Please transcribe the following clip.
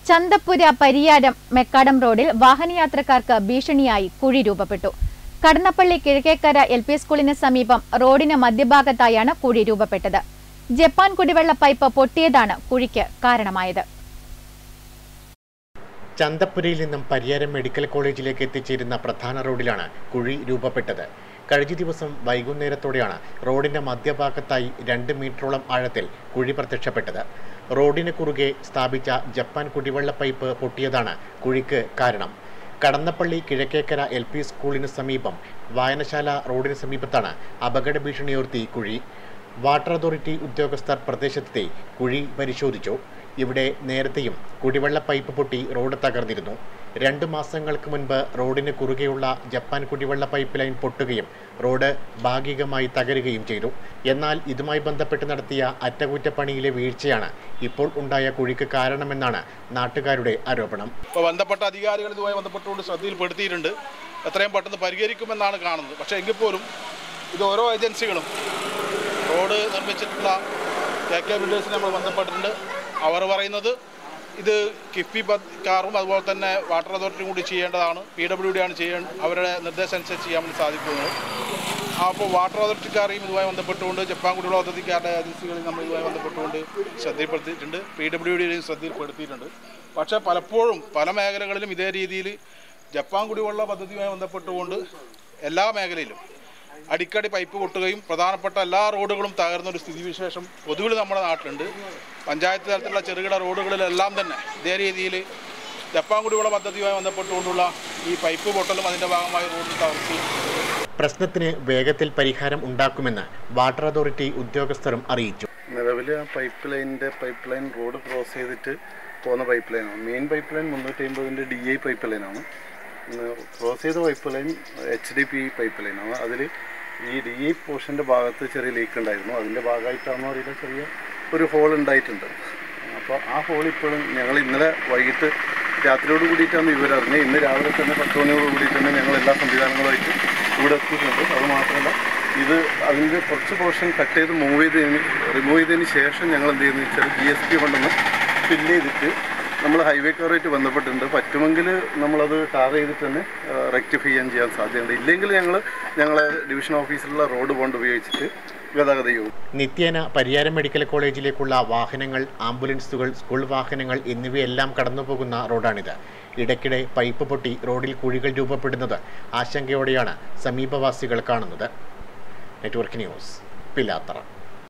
Chanthappura Pariyaram macadam റോഡിൽ വാഹനയാത്രക്കാർക്ക് ഭീഷണിയായി കുഴി രൂപപ്പെട്ടു കടന്നപ്പള്ളി കിഴക്കേക്കര എൽ പി സ്കൂളിന് സമീപം റോഡിന് മധ്യഭാഗത്തായാണ് കുഴി രൂപപ്പെട്ടത് ജപ്പാൻ കുടിവെള്ള പൈപ്പ് പൊട്ടിയതാണ് കുഴിക്ക് കാരണമായത് ചന്തപ്പുരയിൽ നിന്നും പരിയാരം മെഡിക്കൽ കോളേജിലേക്ക് എത്തിച്ചേരുന്ന പ്രധാന റോഡിലാണ് കുഴി രൂപപ്പെട്ടത് കഴിഞ്ഞ ദിവസം വൈകുന്നേരത്തോടെയാണ് റോഡിന്റെ മധ്യഭാഗത്തായി രണ്ട് മീറ്ററോളം ആഴത്തിൽ കുഴി പ്രത്യക്ഷപ്പെട്ടത് റോഡിന് കുറുകെ സ്ഥാപിച്ച ജപ്പാൻ കുടിവെള്ള പൈപ്പ് പൊട്ടിയതാണ് കുഴിക്ക് കാരണം കടന്നപ്പള്ളി കിഴക്കേക്കര എൽ പി സ്കൂളിന് സമീപം വായനശാല റോഡിന് സമീപത്താണ് അപകട ഭീഷണിയോർത്തി കുഴി വാട്ടർ അതോറിറ്റി ഉദ്യോഗസ്ഥർ പ്രദേശത്തെ കുഴി പരിശോധിച്ചു ഇവിടെ നേരത്തെയും കുടിവെള്ള പൈപ്പ് പൊട്ടി റോഡ് തകർന്നിരുന്നു രണ്ടു മാസങ്ങൾക്ക് മുൻപ് റോഡിന് കുറുകെയുള്ള ജപ്പാൻ കുടിവെള്ള പൈപ്പ് ലൈൻ പൊട്ടുകയും റോഡ് ഭാഗികമായി തകരുകയും ചെയ്തു എന്നാൽ ഇതുമായി ബന്ധപ്പെട്ട് നടത്തിയ അറ്റകുറ്റപ്പണിയിലെ വീഴ്ചയാണ് ഇപ്പോൾ ഉണ്ടായ കുഴിക്ക് കാരണമെന്നാണ് നാട്ടുകാരുടെ ആരോപണം ഇപ്പോൾ ബന്ധപ്പെട്ട അധികാരികൾ ഇതുമായി ബന്ധപ്പെട്ടുകൊണ്ട് ശ്രദ്ധയിൽപ്പെടുത്തിയിട്ടുണ്ട് എത്രയും പെട്ടെന്ന് പരിഹരിക്കുമെന്നാണ് കാണുന്നത് പക്ഷേ എങ്കിൽ പോലും ഇത് ഓരോ ഏജൻസികളും റോഡ് നിർമ്മിച്ചിട്ടുള്ള കെ കെ ബിൽഡേഴ്സിനെ നമ്മൾ ബന്ധപ്പെട്ടിട്ടുണ്ട് അവർ പറയുന്നത് ഇത് കിഫ്ബി കാറും അതുപോലെ തന്നെ വാട്ടർ അതോറിറ്റിയും കൂടി ചെയ്യേണ്ടതാണ് പി ഡബ്ല്യു ഡി ആണ് ചെയ്യേണ്ട അവരുടെ നിർദ്ദേശം അനുസരിച്ച് ചെയ്യാൻ വേണ്ടി സാധിക്കുന്നത് അപ്പോൾ വാട്ടർ അതോറിറ്റിക്കാരെയും ഇതുമായി ബന്ധപ്പെട്ടുകൊണ്ട് ജപ്പാൻ കുടിവെള്ള പദ്ധതിക്കാരുടെ ഏജൻസികളിൽ നമ്മൾ ഇതുമായി ബന്ധപ്പെട്ടുകൊണ്ട് ശ്രദ്ധയിൽപ്പെടുത്തിയിട്ടുണ്ട് പി ഡബ്ല്യു ഡിയുടെയും ശ്രദ്ധയിൽപ്പെടുത്തിയിട്ടുണ്ട് പക്ഷേ പലപ്പോഴും പല മേഖലകളിലും ഇതേ രീതിയിൽ ജപ്പാൻ കുടിവെള്ള പദ്ധതിയുമായി ബന്ധപ്പെട്ടുകൊണ്ട് എല്ലാ മേഖലയിലും അടിക്കടി പൈപ്പ് പൊട്ടുകയും പ്രധാനപ്പെട്ട എല്ലാ റോഡുകളും തകർന്ന ഒരു സ്ഥിതിവിശേഷം പൊതുവിൽ നമ്മുടെ നാട്ടിലുണ്ട് പഞ്ചായത്ത് തലത്തിലുള്ള ചെറുകിട റോഡുകളിലെല്ലാം തന്നെ ഇതേ രീതിയിൽ ജപ്പാൻ കുടിവെള്ള പദ്ധതിയുമായി ബന്ധപ്പെട്ടുകൊണ്ടുള്ള ഈ പൈപ്പ് പൊട്ടലും അതിൻ്റെ ഭാഗമായി റോഡിൽ തകർച്ചയും പ്രശ്നത്തിന് വേഗത്തിൽ പരിഹാരം ഉണ്ടാക്കുമെന്ന് വാട്ടർ അതോറിറ്റി ഉദ്യോഗസ്ഥരും അറിയിച്ചു നിലവിൽ ആ പൈപ്പ് ലൈനിൻ്റെ പൈപ്പ് ലൈൻ റോഡ് ക്രോസ് ചെയ്തിട്ട് പോകുന്ന പൈപ്പ് ലൈനാണ് മെയിൻ പൈപ്പ് ലൈൻ മുന്നൂറ്റി അമ്പതിൻ്റെ ഡി ഐ പൈപ്പ് ലൈനാണ് ക്രോസ് ചെയ്ത pipeline H D P pipe ലൈനാണ് അതിൽ ഈ ഡി ഐ പോർഷൻ്റെ ഭാഗത്ത് ചെറിയ ലീക്ക് ഉണ്ടായിരുന്നു അതിൻ്റെ ഭാഗമായിട്ടാണെന്ന് അറിയില്ല ചെറിയ ഒരു ഹോൾ ഉണ്ടായിട്ടുണ്ട് അപ്പോൾ ആ ഹോൾ ഇപ്പോഴും ഞങ്ങൾ ഇന്നലെ വൈകിട്ട് രാത്രിയോട് കൂടിയിട്ടാണ് ഇവർ അറിഞ്ഞത് ഇന്ന് രാവിലെ തന്നെ പത്ത് മണിയോട് കൂടി തന്നെ ഞങ്ങൾ എല്ലാ സംവിധാനങ്ങളുമായിട്ട് ഇവിടെ എത്തിയിട്ടുണ്ട് അത് മാത്രമല്ല ഇത് അതിൻ്റെ കുറച്ച് പോർഷൻ കട്ട് ചെയ്ത് മൂവ് ചെയ്തതിന് റിമൂവ് ചെയ്തതിന് ശേഷം ഞങ്ങൾ എന്ത് ചെയ്യുന്നത് വെച്ചാൽ ജി എസ് പി കൊണ്ടൊന്ന് ഫില്ല് ചെയ്തിട്ട് നമ്മൾ ഹൈവേ കാറുമായിട്ട് ബന്ധപ്പെട്ടിട്ടുണ്ട് പറ്റുമെങ്കിൽ നമ്മളത് ടാർ ചെയ്തിട്ട് തന്നെ റെക്ടിഫൈ ചെയ്യാൻ ചെയ്യാൻ സാധ്യതയുണ്ട് ഇല്ലെങ്കിൽ ഞങ്ങൾ ഞങ്ങളെ ഡിവിഷൻ ഓഫീസിലുള്ള റോഡ് ബോണ്ട് ഉപയോഗിച്ചിട്ട് ഗതാഗത യോഗം നിത്യേന പരിയാരം മെഡിക്കൽ കോളേജിലേക്കുള്ള വാഹനങ്ങൾ ആംബുലൻസുകൾ സ്കൂൾ വാഹനങ്ങൾ എന്നിവയെല്ലാം കടന്നുപോകുന്ന റോഡാണിത് ഇടയ്ക്കിടെ പൈപ്പ് പൊട്ടി റോഡിൽ കുഴികൾ രൂപപ്പെടുന്നത് ആശങ്കയോടെയാണ് സമീപവാസികൾ കാണുന്നത് നെറ്റ്വർക്ക് ന്യൂസ് പിലാത്തറ